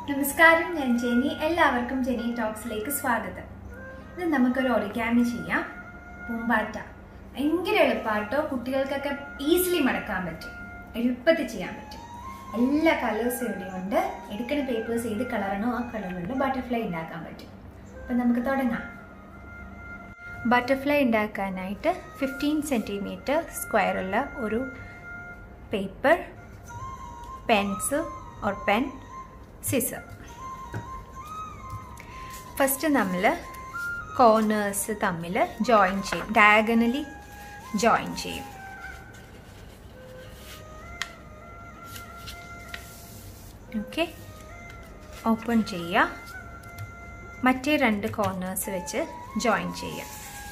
നമസ്കാരം ഞാൻ ജെനി എല്ലാവർക്കും ജെനി ടോക്സിലേക്ക് സ്വാഗതം ഇന്ന് നമുക്കൊരു ഒറിഗാമി ചെയ്യാം പൂമ്പാറ്റ ഭയങ്കര എളുപ്പാട്ടോ കുട്ടികൾക്കൊക്കെ ഈസിലി മടക്കാൻ പറ്റും എളുപ്പത്തിൽ ചെയ്യാൻ പറ്റും എല്ലാ കളേഴ്സും ഇവിടെ ഉണ്ട് എടുക്കുന്ന പേപ്പേഴ്സ് ഏത് കളറാണോ ആ കളറിലുള്ള ബട്ടർഫ്ലൈ ഉണ്ടാക്കാൻ പറ്റും അപ്പം നമുക്ക് തുടങ്ങാം ബട്ടർഫ്ലൈ ഉണ്ടാക്കാനായിട്ട് ഫിഫ്റ്റീൻ സെൻറ്റിമീറ്റർ സ്ക്വയറുള്ള ഒരു paper pens or pen scissor first നമ്മൾ കോർണേഴ്സ് തമ്മിൽ ജോയിൻ ചെയ്യും ഡയഗണലി ജോയിൻ ചെയ്യും ഓക്കെ ഓപ്പൺ ചെയ്യുക മറ്റേ രണ്ട് കോർണേഴ്സ് വെച്ച് ജോയിൻ ചെയ്യാം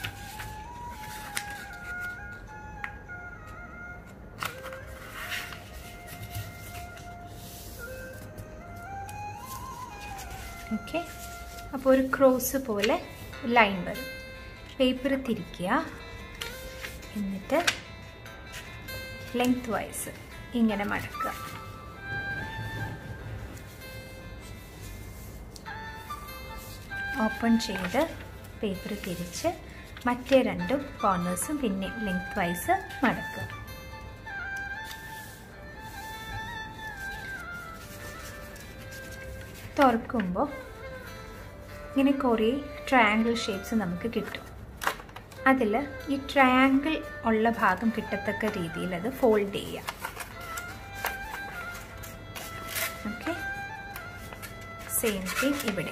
ഓക്കെ അപ്പോൾ ഒരു ക്രോസ് പോലെ ലൈൻ വരും പേപ്പർ തിരിക്കുക എന്നിട്ട് ലെങ്ത് വൈസ് ഇങ്ങനെ മടക്കുക ഓപ്പൺ ചെയ്ത് പേപ്പർ തിരിച്ച് മറ്റേ രണ്ടും കോർണേഴ്സും പിന്നെ ലെങ്ത് വൈസ് മടക്കുക തുറക്കുമ്പോൾ ഇങ്ങനെ കുറേ ട്രയാങ്കിൾ ഷേപ്സ് നമുക്ക് കിട്ടും അതിൽ ഈ ട്രയാങ്കിൾ ഉള്ള ഭാഗം കിട്ടത്തക്ക രീതിയിൽ അത് ഫോൾഡ് ചെയ്യാം ഓക്കെ സെയിം തിങ് ഇവിടെ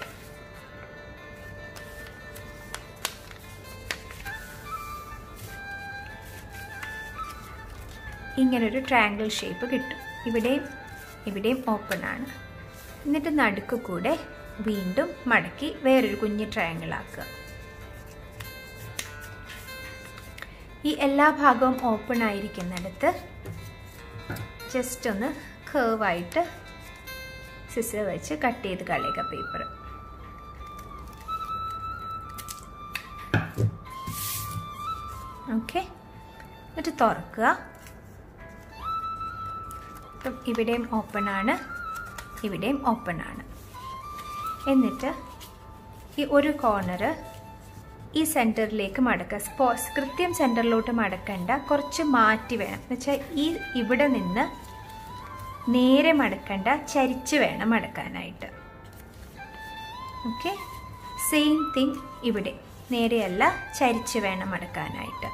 ഇങ്ങനൊരു ട്രയാങ്കിൾ ഷേപ്പ് കിട്ടും ഇവിടെയും ഇവിടെയും ഓപ്പൺ ആണ് എന്നിട്ട് നടുക്ക് കൂടെ വീണ്ടും മടക്കി വേറൊരു കുഞ്ഞ് ട്രയാങ്കിൾ ആക്കുക ഈ എല്ലാ ഭാഗവും ഓപ്പൺ ആയിരിക്കുന്നിടത്ത് ജസ്റ്റ് ഒന്ന് കേവായിട്ട് സിസർ വെച്ച് കട്ട് ചെയ്ത് കളയുക പേപ്പർ ഓക്കെ എന്നിട്ട് തുറക്കുക ഇപ്പം ഇവിടെയും ഓപ്പൺ ആണ് ഇവിടെയും ഓപ്പൺ ആണ് എന്നിട്ട് ഈ ഒരു കോർണർ ഈ സെൻറ്ററിലേക്ക് മടക്കുക സ്പോ കൃത്യം സെൻറ്ററിലോട്ട് മടക്കണ്ട കുറച്ച് മാറ്റി വേണം എന്ന് വെച്ചാൽ ഈ ഇവിടെ നിന്ന് നേരെ മടക്കണ്ട ചരിച്ച് വേണം മടക്കാനായിട്ട് ഓക്കെ സെയിം തിങ് ഇവിടെ നേരെയല്ല ചരിച്ച് വേണം മടക്കാനായിട്ട്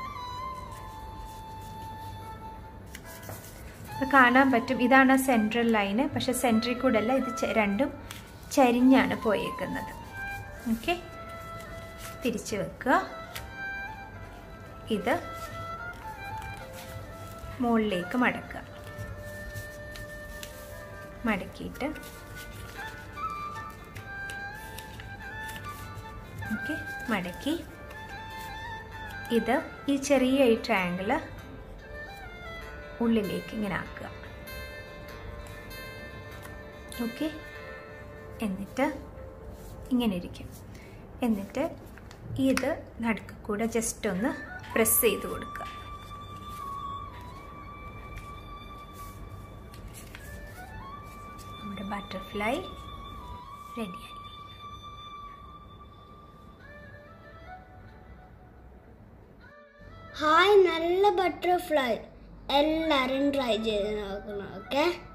കാണാൻ പറ്റും ഇതാണ് സെൻട്രൽ ലൈന് പക്ഷെ സെൻട്രിൽ കൂടെ അല്ല ഇത് രണ്ടും ചരിഞ്ഞാണ് പോയേക്കുന്നത് ഓക്കെ തിരിച്ചു വെക്കുക ഇത് മുകളിലേക്ക് മടക്കുക മടക്കിയിട്ട് ഓക്കെ മടക്കി ഇത് ഈ ചെറിയ ഈ ട്രയാങ്കിള് ഉള്ളിലേക്ക് ഇങ്ങനെ ആക്കുക ഓക്കെ എന്നിട്ട് ഇങ്ങനെ ഇരിക്കും എന്നിട്ട് ഇത് നടുക്ക് കൂടെ ജസ്റ്റ് ഒന്ന് പ്രസ് ചെയ്ത് കൊടുക്കുക നമ്മുടെ ബട്ടർഫ്ലൈ റെഡിയായി ഹായ് നല്ല ബട്ടർഫ്ലൈ എല്ലാവരും ട്രൈ ചെയ്ത് നോക്കണം ഓക്കെ